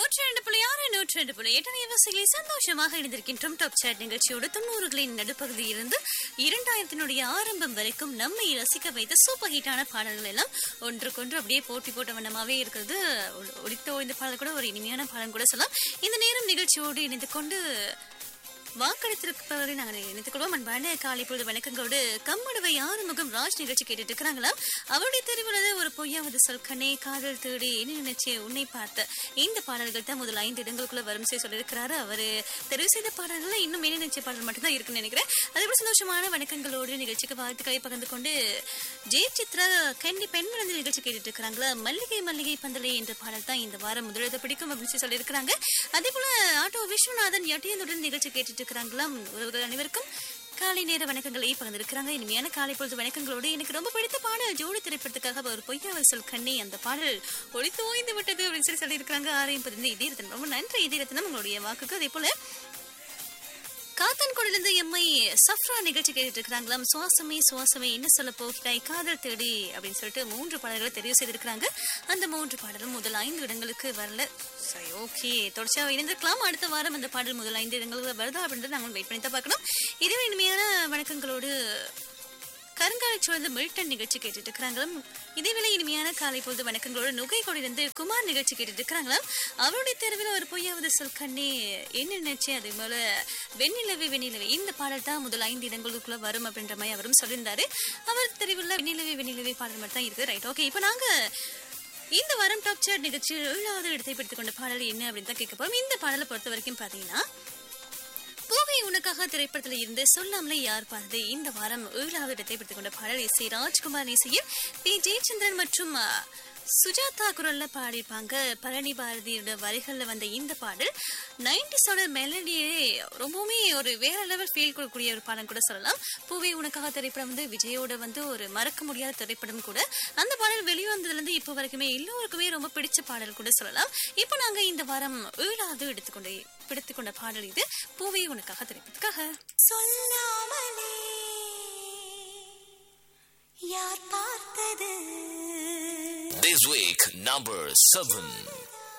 நூற்றி ரெண்டு புள்ளி ஆறு நூற்றி ரெண்டு புள்ளி எட்டு நிவசிகளை சந்தோஷமாக இணைந்திருக்கின்றோம் டாப் சாட் நிகழ்ச்சியோடு தொண்ணூறுகளின் நடுப்பகுதியில் இருந்து இரண்டாயிரத்தினுடைய ஆரம்பம் வரைக்கும் நம்மை ரசிக்க வைத்த சூப்பர் ஹிட்டான பாடல்கள் எல்லாம் ஒன்றுக்கொன்று அப்படியே போட்டி போட்ட வண்ணமாவே இருக்கிறது ஒ- ஒலித்த இந்த பாடல் கூட ஒரு இனிமையான பாடல் கூட சொல்லலாம் இந்த நேரம் நிகழ்ச்சியோடு இணைந்து கொண்டு வாக்களித்திருப்பவரை நாங்கள் இணைத்துக் கொள்வோம் அன்பான காலை பொழுது வணக்கங்களோடு கம்மடுவை ஆறுமுகம் ராஜ் நிகழ்ச்சி கேட்டுட்டு இருக்கிறாங்களா அவருடைய தெரிவுள்ளது ஒரு பொய்யாவது சொல்கனே காதல் தேடி என்ன நினைச்சே உன்னை பார்த்த இந்த பாடல்கள் தான் முதல் ஐந்து இடங்களுக்குள்ள வரும் செய்ய சொல்லியிருக்கிறாரு அவரு தெரிவு செய்த பாடல்கள் இன்னும் என்ன நினைச்ச பாடல் மட்டும் தான் இருக்குன்னு நினைக்கிறேன் அதே போல சந்தோஷமான வணக்கங்களோடு நிகழ்ச்சிக்கு வாழ்த்துக்களை பகிர்ந்து கொண்டு ஜெய சித்ரா கண்டி பெண் மனது நிகழ்ச்சி கேட்டுட்டு இருக்கிறாங்களா மல்லிகை மல்லிகை பந்தலை என்ற பாடல் தான் இந்த வாரம் முதலிட பிடிக்கும் அப்படின்னு சொல்லி சொல்லியிருக்கிறாங்க அதே போல ஆட்டோ விஸ்வநாதன் எட்டியனுடன் நிகழ்ச்சி கேட்டுட்டு இருக்கிறாங்களாம் ஒருவர் அனைவருக்கும் காலை நேர வணக்கங்களை பகிர்ந்திருக்கிறாங்க இனிமையான காலை பொழுது வணக்கங்களோடு எனக்கு ரொம்ப பிடித்த பாடல் ஜோடி திரைப்படத்துக்காக ஒரு பொய்யாவல் சொல் கண்ணி அந்த பாடல் ஒளித்து ஓய்ந்து விட்டது அப்படின்னு சொல்லி சொல்லியிருக்கிறாங்க ஆரையும் பதிந்து இதீரத்தன் ரொம்ப நன்றி இதீரத்தனம் உங்களுடைய வாக்குக்கு அதே போல காத்தான்கோடிலிருந்து எம்ஐ சஃப்ரா நிகழ்ச்சி கேட்டுட்டு இருக்கிறாங்களாம் சுவாசமே சுவாசமே என்ன சொல்ல போகிறாய் காதல் தேடி அப்படின்னு சொல்லிட்டு மூன்று பாடல்களை தெரிவு செய்திருக்கிறாங்க அந்த மூன்று பாடலும் முதல் ஐந்து இடங்களுக்கு வரல சரி ஓகே தொடர்ச்சியா இணைந்திருக்கலாம் அடுத்த வாரம் அந்த பாடல் முதல் ஐந்து இடங்களுக்கு வருதா அப்படின்றத நாங்கள் வெயிட் பண்ணி தான் பார்க்கணும் இதுவே இனிமையான வணக்கங்களோடு கருங்காலை சூழ்ந்து மில்டன் நிகழ்ச்சி கேட்டுட்டு இருக்கிறாங்களாம் இதேவேளை இனிமையான காலை பொழுது வணக்கங்களோட நுகை இருந்து குமார் நிகழ்ச்சி கேட்டுட்டு இருக்கிறாங்களாம் அவருடைய தெருவில் ஒரு பொய்யாவது சொல் கண்ணே என்ன நினைச்சே அது போல வெண்ணிலவே வெண்ணிலவே இந்த பாடல் தான் முதல் ஐந்து இடங்களுக்குள்ள வரும் அப்படின்ற மாதிரி அவரும் சொல்லியிருந்தாரு அவர் தெருவில் வெண்ணிலவே வெண்ணிலவே பாடல் மட்டும் தான் இருக்கு ரைட் ஓகே இப்போ நாங்க இந்த வாரம் டாப் சாட் நிகழ்ச்சியில் ஏழாவது இடத்தை பிடித்துக் கொண்ட பாடல் என்ன அப்படின்னு தான் கேட்க போறோம் இந்த பாடலை பொறுத்த வரைக்கும் பாத்தீங்கன்னா பூவை உனக்காக திரைப்படத்தில் இருந்து சொல்லாமலே யார் பார்த்தது இந்த வாரம் ஏழாவது இடத்தை பிடித்துக் கொண்ட பாடல் இசை ராஜ்குமார் இசையில் பி ஜெயச்சந்திரன் மற்றும் அ, சுஜாதா குரல்ல பாடியிருப்பாங்க பழனி பாரதியோட வரிகள்ல வந்த இந்த பாடல் நைன்டிஸோட மெலடியே ரொம்பவுமே ஒரு வேற லெவல் ஃபீல் கொடுக்கக்கூடிய ஒரு பாடம் கூட சொல்லலாம் பூவை உனக்காக திரைப்படம் வந்து விஜயோட வந்து ஒரு மறக்க முடியாத திரைப்படம் கூட அந்த பாடல் வெளிவந்ததுல இருந்து இப்போ வரைக்குமே எல்லோருக்குமே ரொம்ப பிடிச்ச பாடல் கூட சொல்லலாம் இப்போ நாங்க இந்த வாரம் ஏழாவது எடுத்துக்கொண்டு பிடித்துக்கொண்ட பாடல் இது பூவை உனக்காக திரைப்படத்துக்காக சொல்லாமலே யார் பார்த்தது This week, number seven.